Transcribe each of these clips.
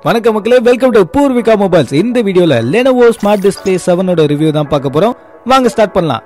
வணக்கம் மக்களே welcome to Poorvika mobiles இந்த வீடியோல லெனோவோ ஸ்மார்ட் டிஸ்பிளே செவனோட ரிவ்யூ தான் பார்க்க போறோம் வாங்க ஸ்டார்ட் பண்ணலாம்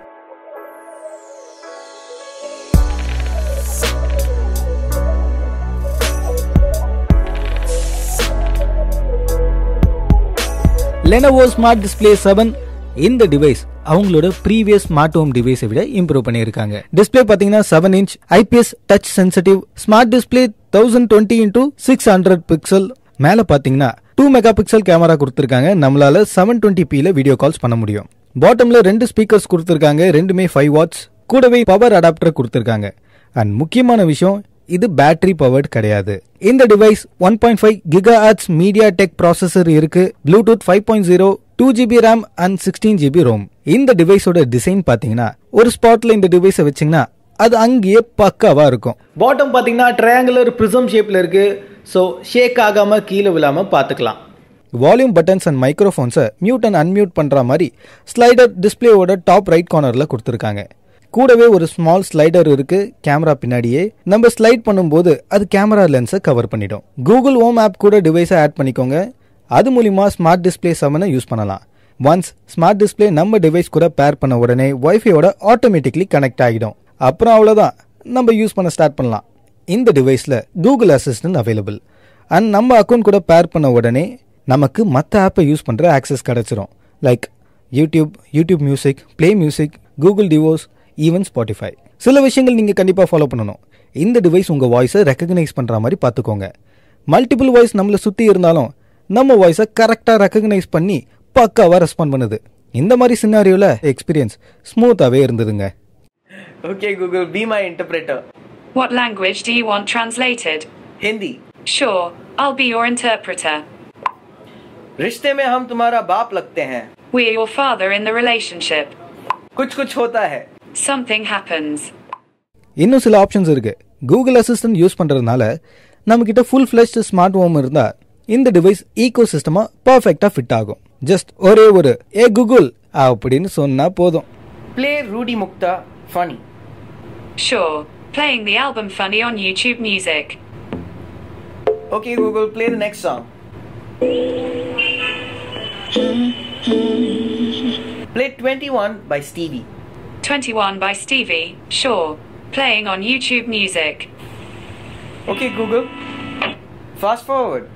லெனோவோ ஸ்மார்ட் டிஸ்பிளே செவன் இந்த டிவைஸ் அவங்களோட ப்ரீவியஸ் ஸ்மார்ட் ஹோம் டிவைஸை விட இம்ப்ரூவ் பண்ணியிருக்காங்க டிஸ்பிளே பார்த்தீங்கன்னா seven inch IPS touch sensitive smart display thousand twenty into six hundred pixel மேலே பார்த்தீங்கன்னா டூ மெகா பிக்சல் கேமரா கொடுத்துருக்காங்க நம்மளால செவன் டுவெண்ட்டி பியில் வீடியோ கால்ஸ் பண்ண முடியும் பாட்டம்ல ரெண்டு ஸ்பீக்கர்ஸ் கொடுத்துருக்காங்க ரெண்டுமே ஃபைவ் வாட்ஸ் கூடவே பவர் அடாப்டர் கொடுத்துருக்காங்க அண்ட் முக்கியமான விஷயம் இது பேட்டரி பவர்ட் கிடையாது இந்த device one point five gigahertz MediaTek processor இருக்கு Bluetooth five point zero two GB RAM and sixteen GB ROM இந்த டிவைஸோட டிசைன் பாத்தீங்கன்னா ஒரு ஸ்பாட்ல இந்த டிவைஸை வச்சீங்கன்னா அது அங்கேயே பக்காவா இருக்கும் பாட்டம் பாத்தீங்கன்னா ட்ரையாங்குலர் ப்ரிசம் ஷேப்ல இருக்கு ஸோ ஷேக் ஆகாம கீழே விழாம பார்த்துக்கலாம் வால்யூம் பட்டன்ஸ் அண்ட் மைக்ரோஃபோன்ஸை மியூட் அண்ட் அன்மியூட் பண்ற மாதிரி ஸ்லைடர் டிஸ்பிளேவோட டாப் ரைட் கார்னர்ல கொடுத்துருக்காங்க கூடவே ஒரு ஸ்மால் ஸ்லைடர் இருக்கு கேமரா பின்னாடியே நம்ம ஸ்லைட் பண்ணும்போது அது கேமரா லென்ஸை கவர் பண்ணிடும் கூகுள் ஹோம் ஆப் கூட டிவைஸை ஆட் பண்ணிக்கோங்க அது மூலிமா ஸ்மார்ட் டிஸ்பிளே செவனை யூஸ் பண்ணலாம் ஒன்ஸ் ஸ்மார்ட் டிஸ்பிளே நம்ம டிவைஸ் கூட பேர் பண்ண உடனே வைஃபையோட ஆட்டோமேட்டிக்லி கனெக்ட் ஆகிடும் அப்புறம் அவ்வளோதான் நம்ம யூஸ் பண்ண ஸ்டார்ட் பண்ணலாம் இந்த டிவைஸில் கூகுள் அசிஸ்டன்ட் அவைலபிள் அண்ட் நம்ம அக்கௌண்ட் கூட பேர் பண்ண உடனே நமக்கு மற்ற ஆப்பை யூஸ் பண்ணுற ஆக்சஸ் கிடச்சிரும் like YouTube YouTube Music Play Music Google டிவோஸ் ஈவன் ஸ்பாட்டிஃபை சில விஷயங்கள் நீங்கள் கண்டிப்பாக ஃபாலோ பண்ணணும் இந்த டிவைஸ் உங்கள் வாய்ஸை ரெக்கக்னைஸ் பண்ணுற மாதிரி பார்த்துக்கோங்க மல்டிபிள் வாய்ஸ் நம்மளை சுற்றி இருந்தாலும் நம்ம வாய்ஸை கரெக்டாக ரெக்கக்னைஸ் பண்ணி பக்காவாக ரெஸ்பாண்ட் பண்ணுது இந்த மாதிரி சின்னாரியோவில் எக்ஸ்பீரியன்ஸ் ஸ்மூத்தாகவே இருந்ததுங்க Okay, Google, be my interpreter. What language do you want translated? Hindi. Sure, I'll be your interpreter. रिश्ते में हम तुम्हारा बाप लगते हैं We're your father in the relationship. कुछ कुछ होता है Something happens. இன்னும் சில ஆப்ஷன்ஸ் இருக்கு கூகுள் அசிஸ்டன்ட் யூஸ் பண்றதுனால நம்ம கிட்ட ஃபுல் ஃபிளஷ்டு ஸ்மார்ட் ஹோம் இருந்தா இந்த டிவைஸ் ஈகோ சிஸ்டமா பர்ஃபெக்டா ஃபிட் ஆகும் ஜஸ்ட் ஒரே ஒரு ஏ கூகுள் அப்படின்னு சொன்னா போதும் Play Rudy Mukta funny. Sure, playing the album Funny on YouTube Music. Okay, Google, play the next song. Play 21 by Stevie. 21 by Stevie. Sure, playing on YouTube Music. Okay, Google. Fast forward.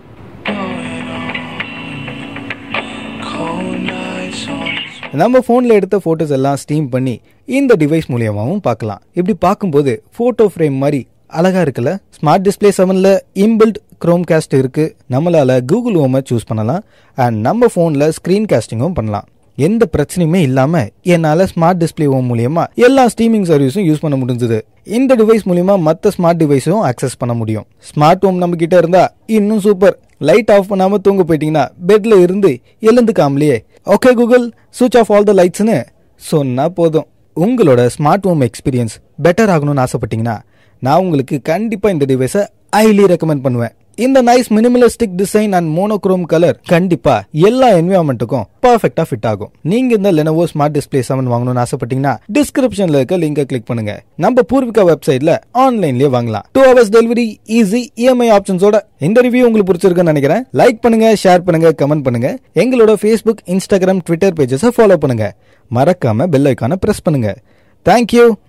நம்ம ஃபோனில் எடுத்த photos எல்லாம் steam பண்ணி இந்த device மூலியமாகவும் பார்க்கலாம் இப்படி பார்க்கும்போது ஃபோட்டோ ஃப்ரேம் மாதிரி அழகா இருக்குல்ல ஸ்மார்ட் டிஸ்பிளே செவனில் இன்பில்ட் க்ரோம் காஸ்ட் இருக்கு நம்மளால கூகுள் ஹோமை சூஸ் பண்ணலாம் அண்ட் நம்ம ஃபோனில் ஸ்க்ரீன் காஸ்டிங்கும் பண்ணலாம் எந்த பிரச்சனையுமே இல்லாம என்னால ஸ்மார்ட் டிஸ்பிளே ஹோம் மூலியமா எல்லா ஸ்ட்ரீமிங் சர்வீஸும் யூஸ் பண்ண முடிஞ்சது இந்த டிவைஸ் மூலியமா மத்த ஸ்மார்ட் டிவைஸும் அக்சஸ் பண்ண முடியும் ஸ்மார்ட் ஹோம் நம்ம கிட்ட இருந்தா இன்னும் சூப்பர் லைட் ஆஃப் பண்ணாம தூங்க போயிட்டீங்கன்னா பெட்ல இருந்து எழுந்துக்காமலேயே okay Google switch off all the லைட்ஸ்னு சொன்னா போதும் உங்களோட ஸ்மார்ட் ஹோம் எக்ஸ்பீரியன்ஸ் பெட்டர் ஆகணும்னு ஆசைப்பட்டீங்கன்னா நான் உங்களுக்கு கண்டிப்பா இந்த டிவைஸை ஹைலி ரெக்கமெண்ட் பண்ணுவேன் இந்த nice minimalistic design and monochrome colour கண்டிப்பா எல்லா என்விரான்மெண்ட்டுக்கும் பர்ஃபெக்டா ஃபிட் ஆகும் நீங்க இந்த லெனோவோ ஸ்மார்ட் டிஸ்பிளே செவன் வாங்கணும்னு ஆசைப்பட்டீங்கன்னா டிஸ்கிரிப்ஷன்ல இருக்க லிங்கை கிளிக் பண்ணுங்க நம்ம பூர்விகா வெப்சைட்ல ஆன்லைன்லயே வாங்கலாம் two hours delivery easy EMI ஆப்ஷன்ஸோட இந்த ரிவ்யூ உங்களுக்கு பிடிச்சிருக்குன்னு நினைக்கிறேன் லைக் பண்ணுங்க ஷேர் பண்ணுங்க கமெண்ட் பண்ணுங்க எங்களோட ஃபேஸ்புக் இன்ஸ்டாகிராம் ட்விட்டர் பேஜஸை ஃபாலோ பண்ணுங்க மறக்காம பெல் ஐக்கானை பிரஸ் பண்ணுங்க தேங்க்யூ